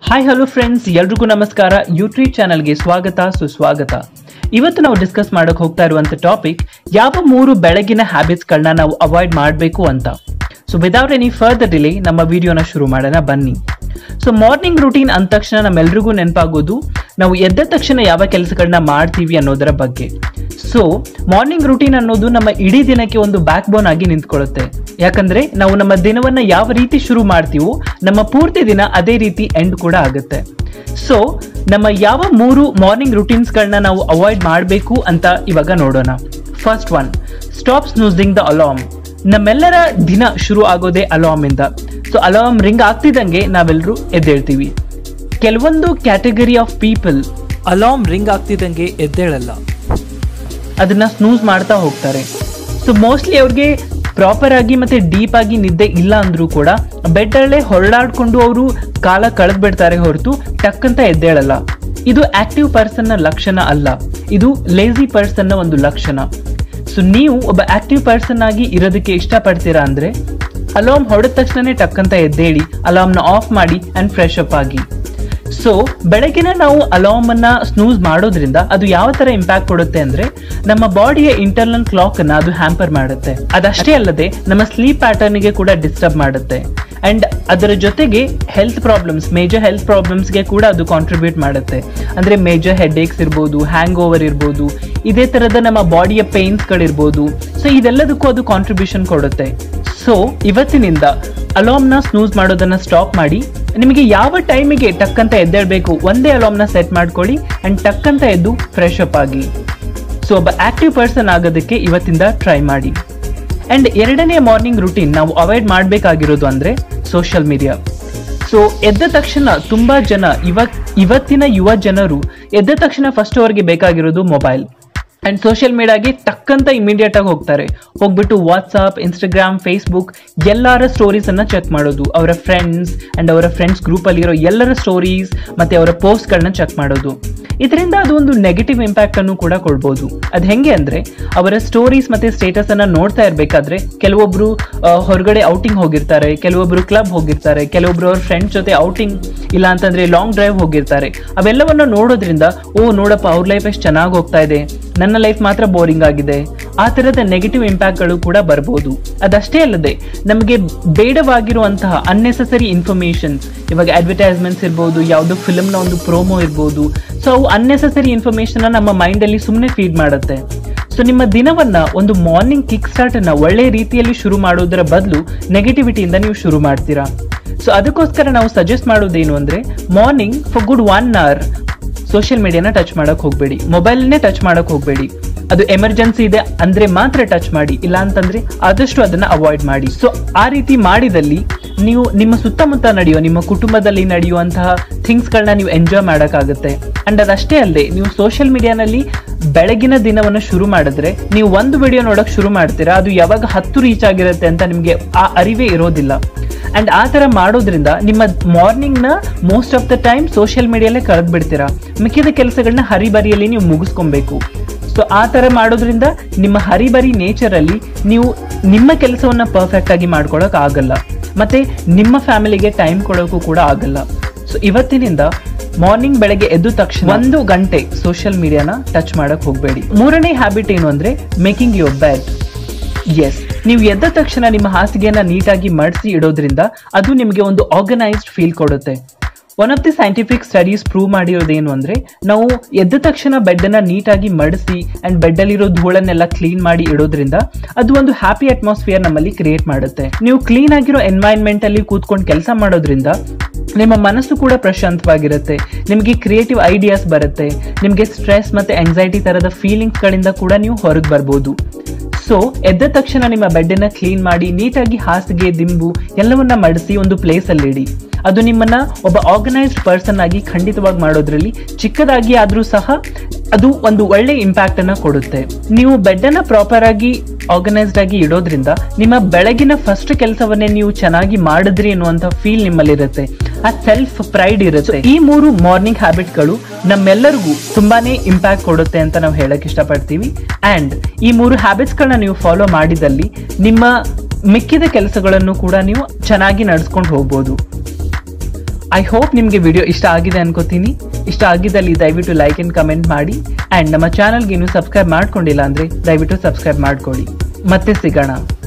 hi hello friends ಎಲ್ರಿಗೂ ನಮಸ್ಕಾರ YouTube ಚಾನಲ್ಗೆ ಸ್ವಾಗತ ಸುಸ್ವಾಗತ ಇವತ್ತು ನಾವು ಡಿಸ್ಕಸ್ ಮಾಡಕ್ ಹೋಗ್ತಾ ಇರುವಂತ ಟಾಪಿಕ್ ಯಾವ ಮೂರು ಬೆಳಗಿನ ಹ್ಯಾಬಿಟ್ಸ್ಗಳನ್ನ ನಾವು ಅವಾಯ್ಡ್ ಮಾಡಬೇಕು ಅಂತ so without any further delay ನಮ್ಮ ವಿಡಿಯೋನ ಶುರು ಮಾಡೋಣ ಬನ್ನಿ ಸೊ ಮಾರ್ನಿಂಗ್ ರೂಟೀನ್ ಅಂದ ತಕ್ಷಣ ನಮ್ಮೆಲ್ರಿಗೂ ನೆನಪಾಗೋದು ನಾವು ಎದ್ದ ತಕ್ಷಣ ಯಾವ ಕೆಲಸಗಳನ್ನ ಮಾಡ್ತೀವಿ ಅನ್ನೋದರ ಬಗ್ಗೆ ಸೊ ಮಾರ್ನಿಂಗ್ ರೂಟೀನ್ ಅನ್ನೋದು ನಮ್ಮ ಇಡೀ ದಿನಕ್ಕೆ ಒಂದು ಬ್ಯಾಕ್ ಬೋನ್ ಆಗಿ ನಿಂತ್ಕೊಳ್ಳುತ್ತೆ ಯಾಕಂದ್ರೆ ನಾವು ನಮ್ಮ ದಿನವನ್ನ ಯಾವ ರೀತಿ ಶುರು ಮಾಡ್ತೀವೋ ನಮ್ಮ ಪೂರ್ತಿ ದಿನ ಅದೇ ರೀತಿ ಎಂಡ್ ಕೂಡ ಆಗುತ್ತೆ ಸೊ ನಮ್ಮ ಯಾವ ಮೂರು ಮಾರ್ನಿಂಗ್ ರುಟೀನ್ಸ್ಗಳನ್ನ ನಾವು ಅವಾಯ್ಡ್ ಮಾಡಬೇಕು ಅಂತ ಇವಾಗ ನೋಡೋಣ first one stop snoozing the alarm ನಮ್ಮೆಲ್ಲರ ದಿನ ಶುರು ಆಗೋದೇ ಅಲಾರ್ಮ್ ಇಂದ ಸೊ ಅಲಾರ್ಮ್ ರಿಂಗ್ ಆಗ್ತಿದ್ದಂಗೆ ನಾವೆಲ್ಲರೂ ಎದ್ದೇಳ್ತೀವಿ ಕೆಲವೊಂದು category of people alarm ring ಆಗ್ತಿದ್ದಂಗೆ ಎದ್ದೇಳಲ್ಲ ಅದನ್ನ ಸ್ನೂಸ್ ಮಾಡ್ತಾ ಹೋಗ್ತಾರೆ ಸೊ ಮೋಸ್ಟ್ಲಿ ಅವ್ರಿಗೆ ಪ್ರಾಪರ್ ಆಗಿ ಮತ್ತೆ ಡೀಪ್ ಆಗಿ ನಿದ್ದೆ ಇಲ್ಲ ಅಂದ್ರೂ ಕೂಡ ಬೆಡ್ ಅಲ್ಲೇ ಹೊರಡಾಡ್ಕೊಂಡು ಅವರು ಕಾಲ ಕಳೆದ್ ಬಿಡ್ತಾರೆ ಹೊರತು ಟಕ್ ಅಂತ ಎದ್ದೇಳಲ್ಲ ಇದು ಆಕ್ಟಿವ್ ಪರ್ಸನ್ ನ ಲಕ್ಷಣ ಅಲ್ಲ ಇದು ಲೇಜಿ ಪರ್ಸನ್ ನ ಒಂದು ಲಕ್ಷಣ ಸೊ ನೀವು ಒಬ್ಬ ಆಕ್ಟಿವ್ ಪರ್ಸನ್ ಆಗಿ ಇರೋದಕ್ಕೆ ಇಷ್ಟಪಡ್ತೀರಾ ಅಂದ್ರೆ ಅಲಾರ್ಮ್ ಹೊಡೆದ ತಕ್ಷಣನೇ ಟಕ್ ಅಂತ ಎದ್ದೇಳಿ ಅಲಾರ್ಮ್ ನ ಆಫ್ ಮಾಡಿ ಅಂಡ್ ಫ್ರೆಶ್ ಅಪ್ ಆಗಿ ಸೊ ಬೆಳಗಿನ ನಾವು ಅಲಾರ್ಮ್ ಅನ್ನ ಸ್ನೂಸ್ ಮಾಡೋದ್ರಿಂದ ಅದು ಯಾವ ತರ ಇಂಪ್ಯಾಕ್ಟ್ ಕೊಡುತ್ತೆ ಅಂದ್ರೆ ನಮ್ಮ ಬಾಡಿಯ ಇಂಟರ್ನಲ್ ಕ್ಲಾಕ್ ಅನ್ನ ಅದು ಹ್ಯಾಂಪರ್ ಮಾಡುತ್ತೆ ಅದಷ್ಟೇ ಅಲ್ಲದೆ ನಮ್ಮ ಸ್ಲೀಪ್ ಪ್ಯಾಟರ್ನ್ ಗೆ ಕೂಡ ಡಿಸ್ಟರ್ಬ್ ಮಾಡುತ್ತೆ ಅಂಡ್ ಅದರ ಜೊತೆಗೆ ಹೆಲ್ತ್ ಪ್ರಾಬ್ಲಮ್ಸ್ ಮೇಜರ್ ಹೆಲ್ತ್ ಪ್ರಾಬ್ಲಮ್ಸ್ಗೆ ಕೂಡ ಅದು ಕಾಂಟ್ರಿಬ್ಯೂಟ್ ಮಾಡುತ್ತೆ ಅಂದ್ರೆ ಮೇಜರ್ ಹೆಡ್ ಏಕ್ಸ್ ಇರ್ಬೋದು ಹ್ಯಾಂಗ್ ಓವರ್ ಇರ್ಬೋದು ಇದೇ ತರದ ನಮ್ಮ ಬಾಡಿಯ ಪೇನ್ಸ್ಗಳಿರ್ಬೋದು ಸೊ ಇದೆಲ್ಲದಕ್ಕೂ ಅದು ಕಾಂಟ್ರಿಬ್ಯೂಷನ್ ಕೊಡುತ್ತೆ ಸೊ ಇವತ್ತಿನಿಂದ ಅಲಾರ್ಮ್ನ ಸ್ನೂಸ್ ಮಾಡೋದನ್ನ ಸ್ಟಾಪ್ ಮಾಡಿ ನಿಮಗೆ ಯಾವ ಟೈಮಿಗೆ ಟಕ್ ಅಂತ ಎದ್ದೇಳಬೇಕು ಒಂದೇ ಅಲಾರ್ಮ್ನ ಸೆಟ್ ಮಾಡ್ಕೊಳ್ಳಿ ಅಂಡ್ ಟಕ್ ಅಂತ ಎದ್ದು ಫ್ರೆಶ್ ಅಪ್ ಆಗಿ ಸೊ ಒಬ್ಬ ಆಕ್ಟಿವ್ ಪರ್ಸನ್ ಆಗೋದಕ್ಕೆ ಇವತ್ತಿಂದ ಟ್ರೈ ಮಾಡಿ ಅಂಡ್ ಎರಡನೇ ಮಾರ್ನಿಂಗ್ ರುಟೀನ್ ನಾವು ಅವಾಯ್ಡ್ ಮಾಡಬೇಕಾಗಿರೋದು ಅಂದ್ರೆ ಸೋಷಿಯಲ್ ಮೀಡಿಯಾ ಸೊ ಎದ್ದ ತಕ್ಷಣ ತುಂಬಾ ಜನ ಇವ ಇವತ್ತಿನ ಯುವ ಜನರು ಎದ್ದ ತಕ್ಷಣ ಫಸ್ಟ್ ಅವರಿಗೆ ಬೇಕಾಗಿರೋದು ಮೊಬೈಲ್ ಅಂಡ್ ಸೋಷಿಯಲ್ ಮೀಡಿಯಾಗೆ ಟಕ್ಕಂತ ಇಮಿಡಿಯೇಟ್ ಆಗಿ ಹೋಗ್ತಾರೆ ಹೋಗ್ಬಿಟ್ಟು ವಾಟ್ಸ್ಆಪ್ ಇನ್ಸ್ಟಾಗ್ರಾಮ್ ಫೇಸ್ಬುಕ್ ಎಲ್ಲರ ಸ್ಟೋರೀಸ್ ಅನ್ನ ಚೆಕ್ ಮಾಡೋದು ಅವರ ಫ್ರೆಂಡ್ಸ್ ಅಂಡ್ ಅವರ ಫ್ರೆಂಡ್ಸ್ ಗ್ರೂಪ್ ಅಲ್ಲಿರೋ ಎಲ್ಲರ ಸ್ಟೋರೀಸ್ ಮತ್ತೆ ಅವರ ಪೋಸ್ಟ್ಗಳನ್ನ ಚೆಕ್ ಮಾಡೋದು ಇದರಿಂದ ಅದು ಒಂದು ನೆಗೆಟಿವ್ ಇಂಪ್ಯಾಕ್ಟ್ ಅನ್ನು ಕೂಡ ಕೊಡ್ಬೋದು ಅದು ಹೆಂಗೆ ಅಂದ್ರೆ ಅವರ ಸ್ಟೋರೀಸ್ ಮತ್ತೆ ಸ್ಟೇಟಸ್ ಅನ್ನ ನೋಡ್ತಾ ಇರ್ಬೇಕಾದ್ರೆ ಕೆಲವೊಬ್ರು ಆ, ಹೊರಗಡೆ ಔಟಿಂಗ್ ಹೋಗಿರ್ತಾರೆ ಕೆಲವೊಬ್ರು ಕ್ಲಬ್ ಹೋಗಿರ್ತಾರೆ ಕೆಲವೊಬ್ರು ಅವ್ರ ಫ್ರೆಂಡ್ಸ್ ಜೊತೆ ಔಟಿಂಗ್ ಇಲ್ಲ ಅಂತಂದ್ರೆ ಲಾಂಗ್ ಡ್ರೈವ್ ಹೋಗಿರ್ತಾರೆ ಅವೆಲ್ಲವನ್ನ ನೋಡೋದ್ರಿಂದ ಓ ನೋಡಪ್ಪ ಅವ್ರ ಲೈಫ್ ಎಷ್ಟು ಚೆನ್ನಾಗಿ ಹೋಗ್ತಾ ಇದೆ ನನ್ನ ಲೈಫ್ ಮಾತ್ರ ಬೋರಿಂಗ್ ಆಗಿದೆ ಆ ತರದ ನೆಗೆಟಿವ್ ಇಂಪ್ಯಾಕ್ಟ್ಗಳು ಕೂಡ ಬರ್ಬೋದು ಅದಷ್ಟೇ ಅಲ್ಲದೆ ನಮಗೆ ಬೇಡವಾಗಿರುವಂತಹ ಅನ್ನೆಸೆಸರಿ ಇನ್ಫಾರ್ಮೇಶನ್ಸ್ ಇವಾಗ ಅಡ್ವರ್ಟೈಸ್ಮೆಂಟ್ಸ್ ಇರ್ಬೋದು ಯಾವುದೋ ಫಿಲ್ಮ್ನ ಒಂದು ಪ್ರೋಮೋ ಇರ್ಬೋದು ಸೊ ಅವು ಅನ್ನೆಸೆಸರಿ ಇನ್ಫಾರ್ಮೇಶನ್ ನಮ್ಮ ಮೈಂಡ್ ಅಲ್ಲಿ ಸುಮ್ಮನೆ ಫೀಡ್ ಮಾಡುತ್ತೆ ಸೊ ನಿಮ್ಮ ದಿನವನ್ನ ಒಂದು ಮಾರ್ನಿಂಗ್ ಕಿಕ್ ಸ್ಟಾರ್ಟ್ ಅನ್ನ ಒಳ್ಳೆ ರೀತಿಯಲ್ಲಿ ಶುರು ಮಾಡೋದರ ಬದಲು ನೆಗೆಟಿವಿಟಿಯಿಂದ ನೀವು ಶುರು ಮಾಡ್ತೀರಾ ಸೊ ಅದಕ್ಕೋಸ್ಕರ ನಾವು ಸಜೆಸ್ಟ್ ಮಾಡೋದೇನು ಅಂದ್ರೆ morning for good one hour social ಮೀಡಿಯಾನ ಟಚ್ ಮಾಡಕ್ ಹೋಗ್ಬೇಡಿ ಮೊಬೈಲ್ನೇ ಟಚ್ ಮಾಡಕ್ ಹೋಗ್ಬೇಡಿ ಅದು ಎಮರ್ಜೆನ್ಸಿ ಇದೆ ಅಂದ್ರೆ ಮಾತ್ರ ಟಚ್ ಮಾಡಿ ಇಲ್ಲ ಅಂತಂದ್ರೆ ಆದಷ್ಟು ಅದನ್ನ ಅವಾಯ್ಡ್ ಮಾಡಿ ಸೊ ಆ ರೀತಿ ಮಾಡಿದಲ್ಲಿ ನೀವು ನಿಮ್ಮ ಸುತ್ತಮುತ್ತ ನಡೆಯೋ ನಿಮ್ಮ ಕುಟುಂಬದಲ್ಲಿ ನಡೆಯುವಂತಹ ಥಿಂಗ್ಸ್ಗಳನ್ನ ನೀವು ಎಂಜಾಯ್ ಮಾಡೋಕ್ಕಾಗುತ್ತೆ ಅಂಡ್ ಅದಷ್ಟೇ ಅಲ್ಲದೆ ನೀವು ಸೋಷಿಯಲ್ ಮೀಡಿಯಾನಲ್ಲಿ ಬೆಳಗಿನ ದಿನವನ್ನು ಶುರು ಮಾಡಿದ್ರೆ ನೀವು ಒಂದು ವಿಡಿಯೋ ನೋಡಕ್ ಶುರು ಮಾಡ್ತೀರಾ ಅದು ಯಾವಾಗ ಹತ್ತು ರೀಚ್ ಆಗಿರುತ್ತೆ ಅಂತ ನಿಮಗೆ ಆ ಅರಿವೇ ಇರೋದಿಲ್ಲ ಅಂಡ್ ಆ ತರ ಮಾಡೋದ್ರಿಂದ ನಿಮ್ಮ ಮಾರ್ನಿಂಗ್ ನ most of the time social ಮೀಡಿಯಲ್ಲೇ ಕಳೆದ್ ಬಿಡ್ತೀರಾ ಮಿಕ್ಕಿದ ಕೆಲಸಗಳನ್ನ ಹರಿಬರಿಯಲ್ಲಿ ನೀವು ಮುಗಿಸ್ಕೊಬೇಕು ಸೊ ಆ ತರ ಮಾಡೋದ್ರಿಂದ ನಿಮ್ಮ ಹರಿಬರಿ ನೇಚರ್ ಅಲ್ಲಿ ನೀವು ನಿಮ್ಮ ಕೆಲಸವನ್ನ ಪರ್ಫೆಕ್ಟ್ ಆಗಿ ಮಾಡ್ಕೊಳಕ್ ಆಗಲ್ಲ ಮತ್ತೆ ನಿಮ್ಮ ಫ್ಯಾಮಿಲಿಗೆ ಟೈಮ್ ಕೊಡೋಕ್ಕೂ ಕೂಡ ಆಗಲ್ಲ ಸೊ ಇವತ್ತಿನಿಂದ ಮಾರ್ನಿಂಗ್ ಬೆಳಗ್ಗೆ ಎದ್ದ ತಕ್ಷಣ ಒಂದು ಗಂಟೆ ಸೋಷಿಯಲ್ ಮೀಡಿಯಾನ ಟಚ್ ಮಾಡಕ್ ಹೋಗಬೇಡಿ ಮೂರನೇ ಹ್ಯಾಬಿಟ್ ಏನು ಅಂದ್ರೆ ಮೇಕಿಂಗ್ ಯುವರ್ ಬೆಡ್ ಎಸ್ ನೀವು ಎದ್ದ ತಕ್ಷಣ ನಿಮ್ಮ ಹಾಸಿಗೆಯನ್ನ ನೀಟಾಗಿ ಮಡಿಸಿ ಇಡೋದ್ರಿಂದ ಅದು ನಿಮಗೆ ಒಂದು ಆರ್ಗನೈಸ್ಡ್ ಫೀಲ್ ಕೊಡುತ್ತೆ one of the scientific studies prove ಮಾಡಿರೋದೇನು ಅಂದ್ರೆ ನಾವು ಎದ್ದ ತಕ್ಷಣ ಬೆಡ್ ಅನ್ನ ನೀಟಾಗಿ ಮಡಿಸಿ ಅಂಡ್ ಬೆಡ್ ಅಲ್ಲಿರೋ ಧೂಳನ್ನೆಲ್ಲ ಕ್ಲೀನ್ ಮಾಡಿ ಇಡೋದ್ರಿಂದ ಅದು ಒಂದು ಹ್ಯಾಪಿ ಅಟ್ಮಾಸ್ಫಿಯರ್ ನಮ್ಮಲ್ಲಿ ಕ್ರಿಯೇಟ್ ಮಾಡುತ್ತೆ ನೀವು ಕ್ಲೀನ್ ಆಗಿರೋ ಎನ್ವೈರನ್ಮೆಂಟ್ ಅಲ್ಲಿ ಕೂತ್ಕೊಂಡು ಕೆಲಸ ಮಾಡೋದ್ರಿಂದ ನಿಮ್ಮ ಮನಸ್ಸು ಕೂಡ ಪ್ರಶಾಂತವಾಗಿರುತ್ತೆ ನಿಮಗೆ ಕ್ರಿಯೇಟಿವ್ ಐಡಿಯಾಸ್ ಬರುತ್ತೆ ನಿಮಗೆ ಸ್ಟ್ರೆಸ್ ಮತ್ತೆ ಎಂಗ್ಸೈಟಿ ತರದ ಫೀಲಿಂಗ್ಸ್ ಗಳಿಂದ ಕೂಡ ನೀವು ಹೊರಗೆ ಬರ್ಬೋದು ಸೊ ಎದ್ದ ತಕ್ಷಣ ನಿಮ್ಮ ಬೆಡ್ಡನ್ನ ಕ್ಲೀನ್ ಮಾಡಿ ನೀಟಾಗಿ ಹಾಸಿಗೆ ದಿಂಬು ಎಲ್ಲವನ್ನ ಮಡಿಸಿ ಒಂದು ಪ್ಲೇಸ್ ಅಲ್ಲಿ ಇಡಿ ಅದು ನಿಮ್ಮನ್ನ ಒಬ್ಬ ಆರ್ಗನೈಸ್ಡ್ ಪರ್ಸನ್ ಆಗಿ ಖಂಡಿತವಾಗಿ ಮಾಡೋದ್ರಲ್ಲಿ ಚಿಕ್ಕದಾಗಿ ಆದ್ರೂ ಸಹ ಅದು ಒಂದು ಒಳ್ಳೆ ಇಂಪ್ಯಾಕ್ಟ್ ಅನ್ನ ಕೊಡುತ್ತೆ ನೀವು ಬೆಡ್ ಅನ್ನ ಪ್ರಾಪರ್ ಆಗಿ ಆರ್ಗನೈಸ್ಡ್ ಆಗಿ ಇಡೋದ್ರಿಂದ ನಿಮ್ಮ ಬೆಳಗಿನ ಫಸ್ಟ್ ಕೆಲಸವನ್ನೇ ನೀವು ಚೆನ್ನಾಗಿ ಮಾಡಿದ್ರಿ ಅನ್ನುವಂತ ಫೀಲ್ ನಿಮ್ಮಲ್ಲಿರುತ್ತೆ ಆ ಸೆಲ್ಫ್ ಪ್ರೈಡ್ ಇರುತ್ತೆ ಈ ಮೂರು ಮಾರ್ನಿಂಗ್ ಹ್ಯಾಬಿಟ್ಗಳು ನಮ್ಮೆಲ್ಲರಿಗೂ ತುಂಬಾನೇ ಇಂಪ್ಯಾಕ್ಟ್ ಕೊಡುತ್ತೆ ಅಂತ ನಾವು ಹೇಳಕ್ ಇಷ್ಟಪಡ್ತೀವಿ ಅಂಡ್ ಈ ಮೂರು ಹ್ಯಾಬಿಟ್ಸ್ಗಳನ್ನ ನೀವು ಫಾಲೋ ಮಾಡಿದಲ್ಲಿ ನಿಮ್ಮ ಮಿಕ್ಕಿದ ಕೆಲಸಗಳನ್ನು ಕೂಡ ನೀವು ಚೆನ್ನಾಗಿ ನಡ್ಸ್ಕೊಂಡು ಹೋಗ್ಬೋದು ಐ ಹೋಪ್ ನಿಮಗೆ ವಿಡಿಯೋ ಇಷ್ಟ ಆಗಿದೆ ಅನ್ಕೋತೀನಿ ಇಷ್ಟ ಆಗಿದ್ದಲ್ಲಿ ದಯವಿಟ್ಟು ಲೈಕ್ ಅಂಡ್ ಕಮೆಂಟ್ ಮಾಡಿ ಆ್ಯಂಡ್ ನಮ್ಮ ಚಾನಲ್ಗೆ ಇನ್ನೂ ಸಬ್ಸ್ಕ್ರೈಬ್ ಮಾಡ್ಕೊಂಡಿಲ್ಲ ಅಂದರೆ ದಯವಿಟ್ಟು ಸಬ್ಸ್ಕ್ರೈಬ್ ಮಾಡ್ಕೊಳ್ಳಿ ಮತ್ತೆ ಸಿಗೋಣ